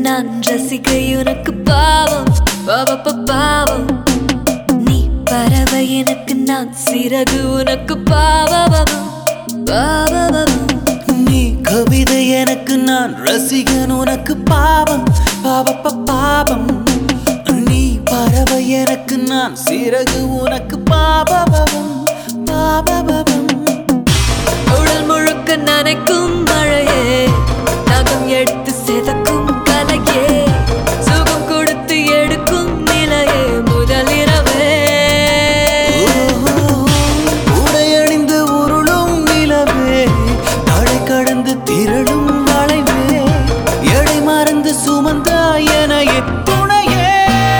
நான் ரசிகை உனக்கு பாவம் பாவப்ப பாவம் நீ பறவை எனக்கு நான் சிறகு உனக்கு பாவம் பாவம் நீ கவிதை எனக்கு நான் ரசிகன் உனக்கு பாவம் பாவப்ப பாவம் நீ பறவை எனக்கு நான் சிறகு உனக்கு பாபபவம் பாபபவம் உடல் முழுக்க நனைக்கும் மழையே நகம் எடுத்து செதக்கும் கலையே சுகம் கொடுத்து எடுக்கும் நிலையே முதலிரவே உடையணிந்து உருளும் நிலவே தடை கடந்து திரளும் வளைவே எடை மறந்து சுமந்தா எனையே துணையே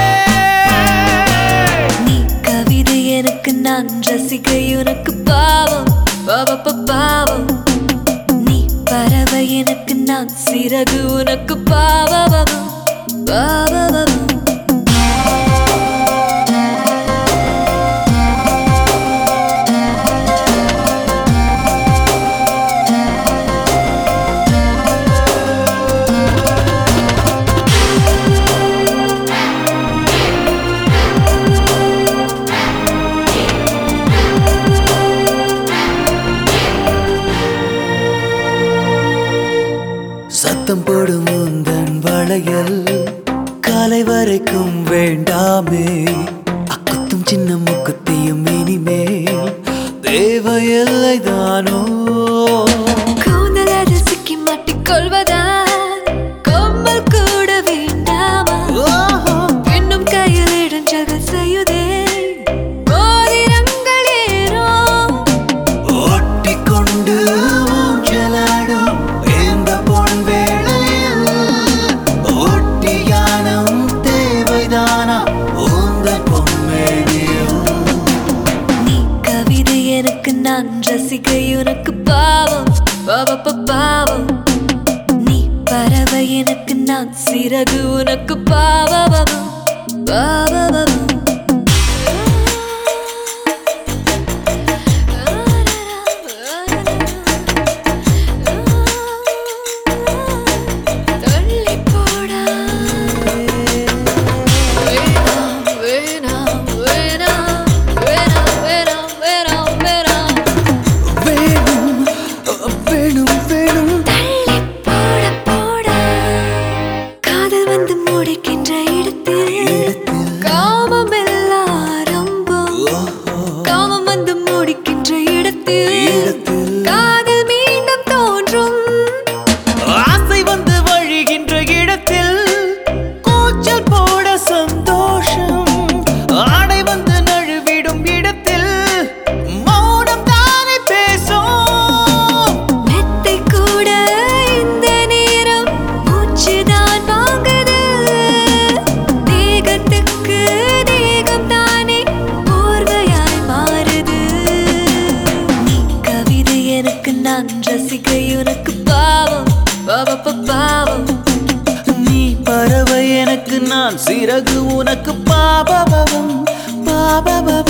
நீ கவிதை எனக்கு நான் ரசிகை உனக்கு பாவம் பாவப்ப பாவம் நீ பறவை எனக்கு நான் சிறகு உனக்கு பாவம் பாவம் சத்தம் போடும் உந்தன் வளையல் காலை வரைக்கும் வேண்டாமே அக்குத்தும் சின்ன முக்குத்தியும் இனிமேல் தேவையில்லை தானோ கூந்தல் அதில் சிக்கி மாட்டிக்கொள்வதா கொம்பல் கூட வேண்டாமா இன்னும் கையில் இடைஞ்சல்கள் செய்யுதே மோதிரங்கள் ஏறும் ஒட்டிக்கொண்டு ஊஞ்சலாடும் இந்த பொன் வேளையில் ஒட்டியானம் தேவைதானா உந்தன் பொன்மேனியும் நீ கவிதை எனக்கு நான் ரசிகை உனக்கு பாவம் பாவப்ப பாவம் நீ பறவை எனக்கு நான் சிறகு உனக்கு பாவம் பாவம் தள்ளி போடா வேணாம் வேணாம் வேணாம் வேணாம் வேணாம் வேணாம் வேணாம் வேணும் வேணும் வேணும் தள்ளி போட போடா காதல் வந்து முடிக்கின்ற இடத்தில் இடத்தில் காமம் எல்லாம் ஆரம்பம் காமம் வந்து முடிக்கின்ற இடத்தில் இடத்தில் காதல் மீண்டும் தோன்றும் ஆசை வந்து வழிகின்ற இடத்தில் கூச்சல் போட சந்தோஷம் ஆடை வந்து நழுவிடும் இடத்தில் மௌனம் தானே பேசும் மெத்தை கூட இந்த நேரம் மூச்சுதான் வாங்குது தேகத்துக்கு தேகம் தானே போர்வையாய் மாறுது நீ கவிதை எனக்கு நான் ரசிகை உனக்கு பாவம் பாவப்ப பாவம் நீ பறவை எனக்கு நான் சிறகு உனக்கு பாபபவம் பாபபவம்